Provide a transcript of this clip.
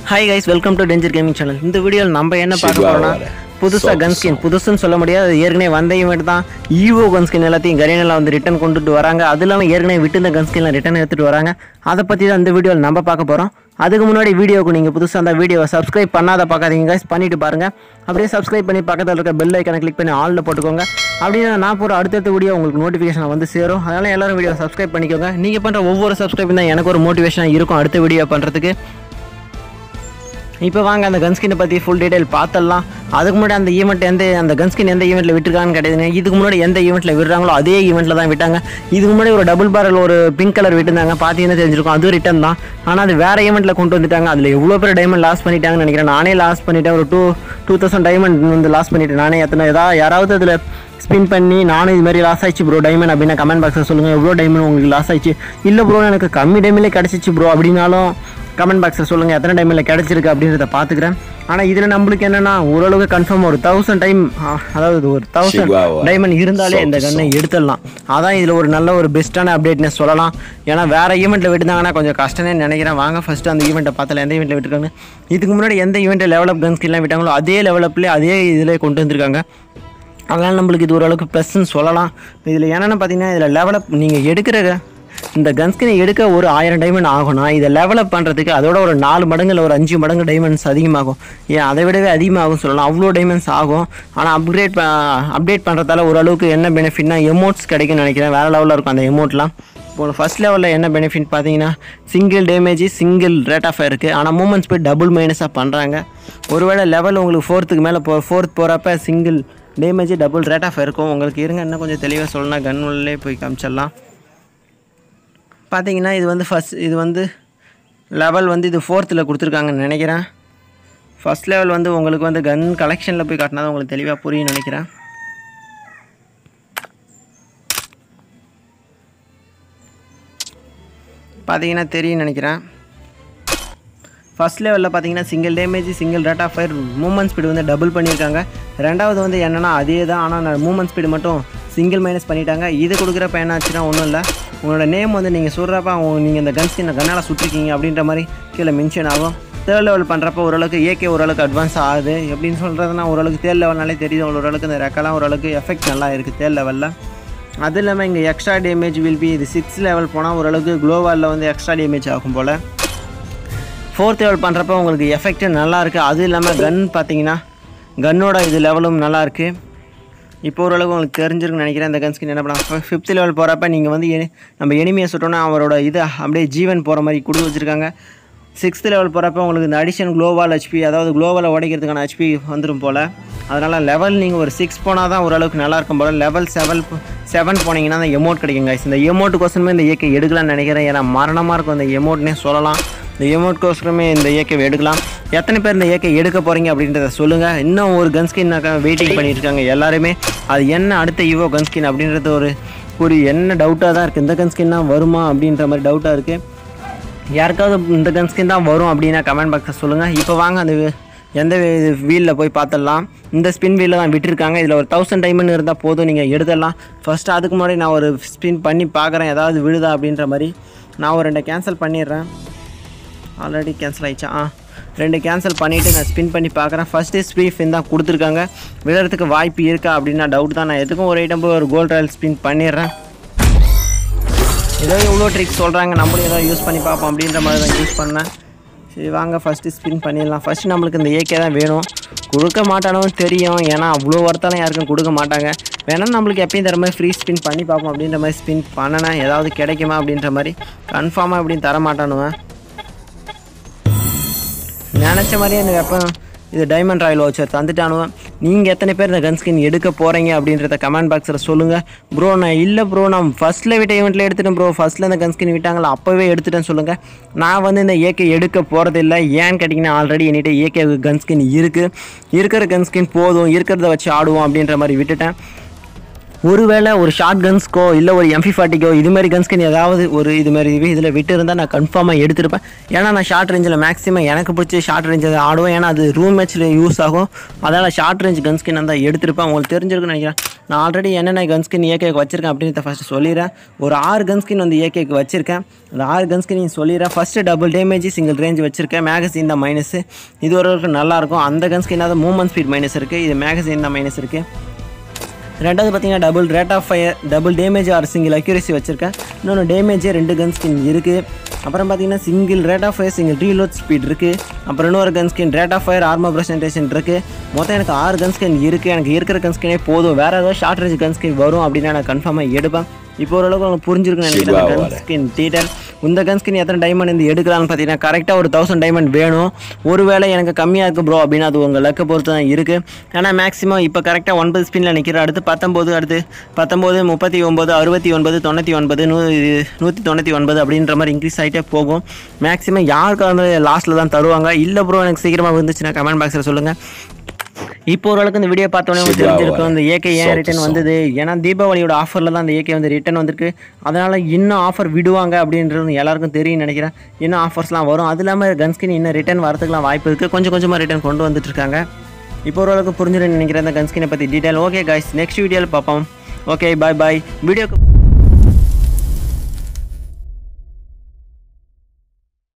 Hi guys welcome to danger gaming channel இந்த வீடியோவில் நம்ம என்ன பார்க்க போறோம்னா புதுசாக கன் ஸ்கின் புதுசுன்னு சொல்ல முடியாது அது ஏற்கனவே வந்த ஈவெண்ட் தான் ஈவோ கன் ஸ்கின் எல்லாத்தையும் கரீனில் வந்து ரிட்டர்ன் கொண்டுட்டு வராங்க அது இல்லாமல் ஏற்கனவே விட்டு இந்த கன் ஸ்கின்லாம் ரிட்டர்ன் எடுத்துகிட்டு வராங்க அதை பற்றி தான் இந்த வீடியோவில் நம்ம பார்க்க போகிறோம் அதுக்கு முன்னாடி வீடியோக்கு நீங்கள் புதுசாக அந்த வீடியோவை சப்ஸ்கிரைப் பண்ணாத பார்க்காதீங்க guys பண்ணிட்டு பாருங்க அப்படியே சப்ஸ்கிரைப் பண்ணி பக்கத்தில் இருக்க பெல் ஐக்கனை கிளிக் பண்ணி ஆலில் போட்டுக்கோங்க அப்படின்னா நான் போகிற அடுத்தடுத்த வீடியோ உங்களுக்கு நோட்டிஃபிகேஷன் வந்து சேரும் அதனால் எல்லாரும் வீடியோ சப்ஸ்கிரைப் பண்ணிக்கோங்க நீங்கள் பண்ணுற ஒவ்வொரு சப்ஸ்கிரைப் தான் எனக்கு ஒரு மோட்டிவேஷனாக இருக்கும் அடுத்த வீடியோ பண்ணுறதுக்கு இப்போ வாங்க அந்த கன்ஸ்கினை பற்றி ஃபுல் டீடைல் பார்த்தலாம் அதுக்கு முன்னாடி அந்த ஈவெண்ட் எந்த அந்த கன்ஸ்கின் எந்த ஈவெண்ட்டில் விட்டுருக்கான்னு கிடையாதுங்க இதுக்கு முன்னாடி எந்த ஈவெண்ட்டில் விடுறாங்களோ அதே ஈவெண்ட்டில் தான் விட்டாங்க இதுக்கு முன்னாடி ஒரு டபுள் பேரல் ஒரு பிங்க் கலர் விட்டுருந்தாங்க பார்த்தீங்கன்னா தெரிஞ்சிருக்கும் அதுவும் ரிட்டன் தான் ஆனால் அது வேறு ஈவெண்ட்டில் கொண்டு வந்துட்டாங்க அதில் எவ்வளோ பேர் டைமண்ட் லாஸ் பண்ணிட்டாங்கன்னு நினைக்கிறேன் நானே லாஸ் பண்ணிட்டேன் ஒரு டூ டூ தௌசண்ட் டைமண்ட் வந்து லாஸ் பண்ணிட்டேன் நானே எத்தனை ஏதாவது யாராவது அதில் ஸ்பின் பண்ணி நானும் இது மாதிரி லாஸ் ஆயிடுச்சு ப்ரோ டைமண்ட் அப்படின்னா கமெண்ட் பாக்ஸில் சொல்லுங்கள் எவ்வளோ டைமண்ட் உங்களுக்கு லாஸ் ஆயிடுச்சு இல்லை ப்ரோ எனக்கு கம்மி டைமில் கிடச்சிச்சு ப்ரோ அப்படின்னாலும் கமெண்ட் பாக்ஸில் சொல்லுங்கள் எத்தனை டைமில் கிடச்சிருக்கு அப்படின்றத பார்த்துக்கிறேன் ஆனால் இதில் நம்மளுக்கு என்னென்னா ஓரளவுக்கு கன்ஃபார்ம் ஒரு தௌசண்ட் டைம் அதாவது ஒரு தௌசண்ட் Chihuahua. டைமண்ட் இருந்தாலே இந்த கண்ணை எடுத்துடலாம் அதான் இதில் ஒரு நல்ல ஒரு பெஸ்ட்டான அப்டேட்னு சொல்லலாம் ஏன்னா வேறு ஈவெண்ட்டில் விட்டுருந்தாங்கன்னா கொஞ்சம் கஷ்டமே நினைக்கிறேன் வாங்க ஃபஸ்ட்டு அந்த ஈவெண்ட்டை பார்த்தல எந்த ஈவெண்ட்டில் விட்டுருக்காங்க இதுக்கு முன்னாடி எந்த ஈவெண்ட்டில் லெவலப் கன்ஸ்கின்லாம் விட்டாங்களோ அதே லெவலப்லேயே அதே இதில் கொண்டு வந்திருக்காங்க அதனால் நம்மளுக்கு இது ஓரளவுக்கு ப்ளஸ்ன்னு சொல்லலாம் இதில் என்னென்னு பார்த்தீங்கன்னா இதில் லெவலப் நீங்கள் எடுக்கிற இந்த கன்ஸ்கினை எடுக்க ஒரு ஆயிரம் டைமண்ட் ஆகும்னா இதை லெவலப் பண்ணுறதுக்கு அதோட ஒரு நாலு மடங்கு இல்லை ஒரு அஞ்சு மடங்கு டைமண்ட்ஸ் அதிகமாகும் ஏன் அதை விடவே அதிகமாகும் சொல்லலாம் அவ்வளோ டைமண்ட்ஸ் ஆகும் ஆனால் அப்கிரேட் அப்டேட் பண்ணுறதால ஓரளவுக்கு என்ன பெனிஃபிட்னா எமோட்ஸ் கிடைக்கும்னு நினைக்கிறேன் வேறு லெவலில் இருக்கும் அந்த எமோட்லாம் இப்போ ஃபஸ்ட் லெவலில் என்ன பெனிஃபிட் பார்த்தீங்கன்னா single damage single rate of இருக்குது ஆனால் மூமெண்ட்ஸ் போய் டபுள் மைனஸாக பண்ணுறாங்க ஒருவேளை லெவல் உங்களுக்கு ஃபோர்த்துக்கு மேலே போ ஃபோர்த் போகிறப்ப single damage double rate of இருக்கும் உங்களுக்கு இருங்க இன்னும் கொஞ்சம் தெளிவாக சொல்லணும்னா கன் உள்ளே போய் காமிச்சிடலாம் பார்த்தீங்கன்னா இது வந்து ஃபஸ்ட் இது வந்து லெவல் வந்து இது ஃபோர்த்தில் கொடுத்துருக்காங்கன்னு நினைக்கிறேன் ஃபஸ்ட் லெவல் வந்து உங்களுக்கு வந்து கன் கலெக்ஷனில் போய் காட்டினா தான் உங்களுக்கு தெளிவாக புரியும் நினைக்கிறேன் பார்த்தீங்கன்னா தெரியும் நினைக்கிறேன் ஃபர்ஸ்ட் லெவலில் பார்த்தீங்கன்னா single damage single rate of fire moment speed வந்து டபுள் பண்ணியிருக்காங்க ரெண்டாவது வந்து என்னென்னா அதே தான் ஆனால் மூமெண்ட் ஸ்பீடு மட்டும் சிங்கிள் மைனஸ் பண்ணிட்டாங்க இது கொடுக்குறப்ப என்ன ஆச்சுன்னா ஒன்றும் இல்லை உங்களோட நேம் வந்து நீங்கள் சொல்கிறப்ப அவங்க நீங்கள் இந்த கன் ஸ்கின் கண்ணால் சுட்டிருக்கீங்க அப்படின்ற மாதிரி கீழே மென்ஷன் ஆகும் தேர்ட் லெவல் பண்ணுறப்ப ஓரளவுக்கு ஏகே ஓரளவுக்கு அட்வான்ஸ் ஆகுது எப்படின்னு சொல்கிறதுனா ஓரளவுக்கு தேர்ட் லெவல்னாலே தெரியுது ஓரளவுக்கு இந்த ரெக்கெல்லாம் ஓரளவுக்கு எஃபெக்ட் நல்லா இருக்குது தேர்ட் லெவலில் அது இல்லாமல் இங்கே எக்ஸ்ட்ரா டேமேஜ் வில் பி இது சிக்ஸ் லெவல் போனால் ஓரளவுக்கு க்ளோவாலில் வந்து எக்ஸ்ட்ரா டேமேஜ் ஆகும் போல் ஃபோர்த் லெவல் பண்ணுறப்ப உங்களுக்கு எஃபெக்ட்டு நல்லா இருக்குது அது இல்லாமல் கன் பார்த்தீங்கன்னா கன்னோட இது லெவலும் நல்லா இருக்குது இப்போ ஓரளவுக்கு உங்களுக்கு தெரிஞ்சிருக்குன்னு நினைக்கிறேன் இந்த கன் ஸ்கின் என்ன பண்ணலாம் ஃபிஃப்த் லெவல் போகிறப்ப நீங்கள் வந்து எ- நம்ம எனிமையை சுட்டோன்னா அவரோட இது அப்படியே ஜீவன் போகிற மாதிரி கொடுத்து வச்சுருக்காங்க சிக்ஸ்த் லெவல் போகிறப்ப உங்களுக்கு இந்த அடிஷன் குளோவால் ஹெச்பி அதாவது குளோவால் உடைக்கிறதுக்கான ஹெச்பி வந்துடும் போல் அதனால் லெவல் நீங்கள் ஒரு சிக்ஸ் போனால் தான் ஓரளவுக்கு நல்லா இருக்கும் போல் லெவல் செவல் செவன் போனீங்கன்னா அந்த எமௌண்ட் கிடைக்கும் guys இந்த எமௌண்ட்டுக்கோசரமே இந்த இயக்கை எடுக்கலாம்னு நினைக்கிறேன் ஏன்னா மரணமாக இருக்கும் இந்த எமௌண்ட்னே சொல்லலாம் இந்த எமௌண்ட்கோசரமே இந்த இயக்கை எடுக்கலாம் எத்தனை பேர் இந்த இயக்கை எடுக்க போகிறீங்க அப்படின்றத சொல்லுங்கள் இன்னும் ஒரு கன்ஸ்கின்னாக்கா வெயிட்டிங் பண்ணிட்டு இருக்காங்க எல்லாருமே அது என்ன அடுத்த ஈவோ கன்ஸ்கின் அப்படின்றது ஒரு ஒரு என்ன டவுட்டாக தான் இருக்குது இந்த கன்ஸ்கின் தான் வருமா அப்படின்ற மாதிரி டவுட்டாக இருக்குது யாருக்காவது இந்த கன்ஸ்கின் தான் வரும் அப்படின்னா கமெண்ட் பாக்ஸில் சொல்லுங்கள் இப்போ வாங்க அந்த வி- எந்த வீலில் போய் பார்த்துடலாம் இந்த ஸ்பின் வீலில் தான் விட்டுருக்காங்க இதில் ஒரு தௌசண்ட் டைமண்ட் இருந்தால் போதும் நீங்கள் எடுத்துடலாம் ஃபஸ்ட்டு அதுக்கு முன்னாடி நான் ஒரு ஸ்பின் பண்ணி பார்க்குறேன் ஏதாவது விழுதா அப்படின்ற மாதிரி நான் ஒரு ரெண்டை கேன்சல் பண்ணிடுறேன் ஆல்ரெடி கேன்சல் ஆயிடுச்சா ஆ ரெண்டு கேன்சல் பண்ணிவிட்டு நான் ஸ்பின் பண்ணி பார்க்குறேன் ஃபஸ்ட்டு ஸ்பீன் தான் கொடுத்துருக்காங்க விழுறதுக்கு வாய்ப்பு இருக்கா அப்படின்னா டவுட் தான் நான் எதுக்கும் ஒரு ஐட்டம் போய் ஒரு கோல்ட் ராயல் ஸ்பின் பண்ணிடுறேன் ஏதோ இவ்வளோ ட்ரிக் சொல்கிறாங்க நம்மளும் ஏதோ யூஸ் பண்ணி பார்ப்போம் அப்படின்ற மாதிரி தான் யூஸ் பண்ணேன் சரி வாங்க ஃபஸ்ட்டு ஸ்பின் பண்ணிடலாம் ஃபஸ்ட்டு நம்மளுக்கு இந்த ஏகே தான் வேணும் கொடுக்க மாட்டானவும் தெரியும் ஏன்னா அவ்வளோ ஒருத்தாலும் யாருக்கும் கொடுக்க மாட்டாங்க வேணா நம்மளுக்கு எப்பயும் தர மாதிரி ஃப்ரீ ஸ்பின் பண்ணி பார்ப்போம் அப்படின்ற மாதிரி ஸ்பின் பண்ணினேன் ஏதாவது கிடைக்குமா அப்படின்ற மாதிரி கன்ஃபார்மாக எப்படின்னு தர மாட்டானுவேன் நினச்ச மாதிரியே எனக்கு எப்போ இது டைமண்ட் ராயல் வச்சர் தந்துட்டானுவேன் நீங்கள் எத்தனை பேர் இந்த கன்ஸ்கின் எடுக்க போகிறீங்க அப்படின்றத கமெண்ட் பாக்ஸில் சொல்லுங்கள் ப்ரோ நான் இல்லை ப்ரோ நான் ஃபஸ்ட்டில் விட்ட ஈவெண்ட்டில் எடுத்துட்டேன் ப்ரோ ஃபஸ்ட்டில் இந்த கன்ஸ்கின் விட்டாங்களா அப்போவே எடுத்துட்டேன்னு சொல்லுங்கள் நான் வந்து இந்த ஏகே எடுக்க போகிறது இல்லை ஏன்னு கேட்டிங்கன்னா ஆல்ரெடி என்கிட்ட ஏகே கன்ஸ்கின் இருக்குது இருக்கிற கன்ஸ்கின் போதும் இருக்கிறத வச்சு ஆடுவோம் அப்படின்ற மாதிரி விட்டுட்டேன் ஒருவேளை ஒரு ஷார்ட் கன்ஸ்க்கோ இல்லை ஒரு எம்ஃபி ஃபார்ட்டிக்கோ இது மாதிரி கன்ஸ்க்கு ஏதாவது ஒரு இது மாதிரி இதில் விட்டு இருந்தால் நான் கன்ஃபார்மாக எடுத்திருப்பேன் ஏன்னா நான் ஷார்ட் ரேஞ்சில் மேக்ஸிமம் எனக்கு பிடிச்ச ஷார்ட் ரேஞ்சில் ஆடுவேன் ஏன்னா அது ரூம் மேட்ச்சில் யூஸ் ஆகும் அதனால் ஷார்ட் ரேஞ்ச் கன்ஸ்கின் நான் தான் எடுத்திருப்பேன் உங்களுக்கு தெரிஞ்சிருக்குன்னு நினைக்கிறேன் நான் ஆல்ரெடி என்னென்ன கன்ஸ்கின் ஏகேக்கு வச்சிருக்கேன் அப்படின்னு ஃபஸ்ட்டு சொல்லிடுறேன் ஒரு ஆறு கன்ஸ்கின் வந்து ஏகேக்கு வச்சிருக்கேன் அந்த ஆறு கன்ஸ்கின் நீ சொல்லிடுறேன் first double damage single range வச்சிருக்கேன் மேகசின் தான் மைனஸ் இது ஓரளவுக்கு நல்லாயிருக்கும் அந்த கன்ஸ்கின் மூவ்மெண்ட் ஸ்பீட் மைனஸ் இருக்குது இது மேகசின் தான் மைனஸ் இருக்குது ரெண்டாவது பார்த்தீங்கன்னா double rate of fire double damage or single accuracy வச்சிருக்கேன் இன்னொன்று டேமேஜே ரெண்டு கன் ஸ்கின் இருக்குது அப்புறம் பார்த்தீங்கன்னா single rate of fire single reload speed இருக்குது அப்புறம் இன்னொரு gun skin rate of fire armour presentation இருக்குது மொத்தம் எனக்கு ஆறு கன் ஸ்கின் இருக்குது எனக்கு இருக்கிற கன் ஸ்கினே போதும் வேறு ஏதாவது ஷார்ட் ரேஞ்ச் கன் ஸ்கின் வரும் அப்படின்னா நான் கன்ஃபார்மாக எடுப்பேன் இப்போ ஓரளவுக்கு உங்களுக்கு புரிஞ்சிருக்குன்னு நினைக்கிறேன் கன் ஸ்கின் டீட்டெயில் இந்த கன் ஸ்கின் எத்தனை டைமண்ட் இருந்து எடுக்கலாம்னு பார்த்தீங்கன்னா கரெக்டாக ஒரு தௌசண்ட் டைமண்ட் வேணும் ஒருவேளை எனக்கு கம்மியாக இருக்குது ப்ரோ அப்படின்னா அது உங்கள் லக்கை பொறுத்து தான் இருக்குது ஆனால் மேக்ஸிமம் இப்போ கரெக்டாக ஒன்பது ஸ்பின்னில் நிற்கிறேன் அடுத்து பத்தொம்போது அடுத்து பத்தொம்போது முப்பத்தி ஒம்பது அறுபத்தி ஒன்பது தொண்ணூற்றி ஒன்பது நூ நூற்றி தொண்ணூற்றி ஒன்பது அப்படின்ற மாதிரி இன்க்ரீஸ் ஆகிட்டே போகும் மேக்ஸிமம் யாருக்கு வந்து லாஸ்ட்டில் தான் தருவாங்க இல்லை ப்ரோ எனக்கு சீக்கிரமாக வந்துச்சுன்னா கமெண்ட் பாக்ஸில் சொல்லுங்கள் இப்போ ஓரளவுக்கு இந்த வீடியோ பார்த்தோன்னே உங்களுக்கு தெரிஞ்சிருக்கும் இந்த ஏகே ஏன் ரிட்டர்ன் வந்தது ஏன்னா தீபாவளியோட ஆஃபரில் தான் அந்த ஏகே வந்து ரிட்டர்ன் வந்திருக்கு அதனால் இன்னும் ஆஃபர் விடுவாங்க அப்படின்றது எல்லாருக்கும் தெரியும் நினைக்கிறேன் இன்னும் ஆஃபர்ஸ்லாம் வரும் அது இல்லாமல் கன்ஸ்கின் இன்னும் ரிட்டர்ன் வரதுக்குலாம் வாய்ப்பு இருக்குது கொஞ்சம் கொஞ்சமாக ரிட்டர்ன் கொண்டு வந்துட்டு இருக்காங்க இப்போ ஓரளவுக்கு புரிஞ்சிருன்னு நினைக்கிறேன் இந்த கன்ஸ்கினை பற்றி டீட்டெயில் ஓகே கைஸ் நெக்ஸ்ட் வீடியோவில் பார்ப்போம் ஓகே பாய் பாய் வீடியோக்கு